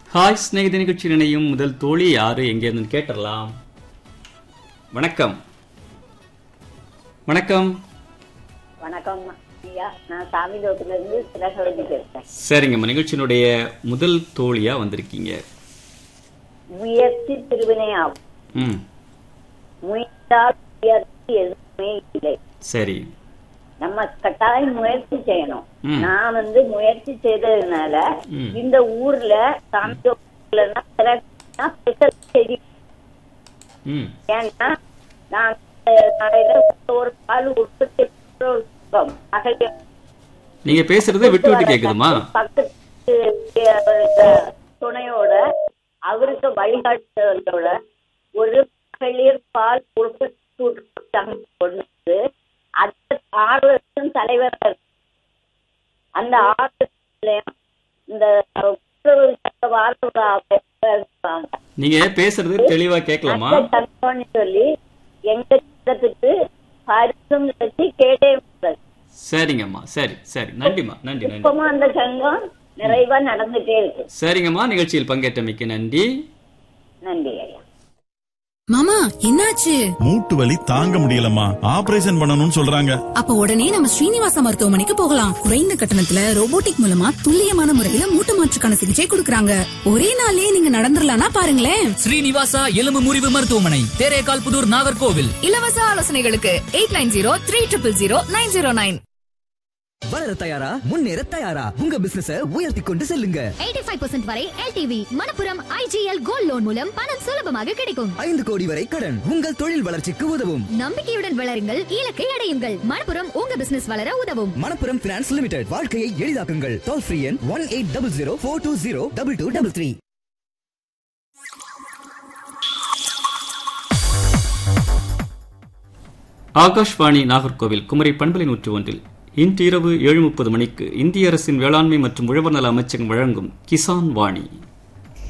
Hi ஸ்நேகித நிகழ்ச்சி நினையும் முதல் தோழி யாரு எங்கேருந்து கேட்டுடலாம் வணக்கம் வணக்கம் வணக்கம் ஐயா நான் சாமிதோப்புல இருந்து திலகவதி பேசுறேன் சரிங்கம்மா நிகழ்ச்சியினுடைய முதல் தோழியா வந்திருக்கீங்க முயற்சி திருவினை ஆகும் ம் முயற்சால் முயற்சி எதுவுமே இல்லை சரி நம்ம கட்டாயம் முயற்சி செய்யணும் ம். நான் வந்து முயற்சி செய்ததுனால ம். இந்த ஊர்ல சாமிதோப்புல ஸ்பெஷல் செய்தி ம் ஏன்னா நான் அஹ், நாளையில ஒரு பால் உற்பத்தி பண்ற ஒரு குடும்பம். மகளிர் நீங்க பேசுறது விட்டு விட்டு கேக்குதுமா பக்கத்து அவரோட துணையோட அவருக்கு வழிகாட்டுதலோட ஒரு மகளிர் பால் உற்பத்தி சங்கம் கொண்டு வந்து அந்த ஆறு வருஷம் தலைவர் அந்த ஆறு வருஷத்துலயும் இந்த கூட்டுறவு சங்க வார இருப்பாங்க நீங்க பேசுறது தெளிவா கேட்கலாமா அந்த சங்கம்னு சொல்லி எங்க சங்கத்துக்கு பரிசும் வச்சு கேட்டே இருந்தது சரிங்கம்மா சரி சரி நன்றிம்மா நன்றி நன்றி இப்பவும் அந்த சங்கம் நிறைவா நடந்துட்டே இருக்கு சரிங்கம்மா நிகழ்ச்சியில் பங்கேற்றமைக்கு நன்றி நன்றி ஐயா மாமா என்னாச்சு மூட்டு வலி தாங்க முடியலம்மா ஆபரேஷன் பண்ணணும்னு சொல்றாங்க அப்ப உடனே நம்ம ஸ்ரீனிவாசா மருத்துவமனைக்கு போகலாம் குறைந்த கட்டணத்துல ரோபோட்டிக் மூலமா துல்லியமான முறையில மூட்டு மாற்றுக்கான சிகிச்சை கொடுக்கறாங்க ஒரே நாள்லயே நீங்க நடந்துடலாம்னா பாருங்களேன் ஸ்ரீனிவாசா எலும்பு முறிவு மருத்துவமனை தேரேகால் புதூர் நாகர்கோவில் இலவச ஆலோசனைகளுக்கு eight nine zero three triple zero nine zero nine வளர தயாரா முன்னேற தயாரா உங்க பிசினஸ உயர்த்தி கொண்டு செல்லுங்க எயிட்டி ஃபைவ் பர்சன்ட் வரை LTV Manappuram IGL gold loan மூலம் பணம் சுலபமாக கிடைக்கும் ஐந்து கோடி வரை கடன் உங்கள் தொழில் வளர்ச்சிக்கு உதவும் நம்பிக்கையுடன் வளருங்கள் இலக்கை அடையுங்கள் மணப்புரம் உங்க பிசினஸ் வளர உதவும் மணப்புரம் பினான்ஸ் லிமிடெட் வாழ்க்கையை எளிதாக்குங்கள் டோல் ஃப்ரீ எண் one eight double zero four two zero double two double three Akashvani Nagercoil Kumari பண்பலை நூற்று ஒன்றில் இன்று இரவு ஏழு முப்பது மணிக்கு இந்திய அரசின் வேளாண்மை மற்றும் உழவர் நல அமைச்சகம் வழங்கும் கிசான் வாணி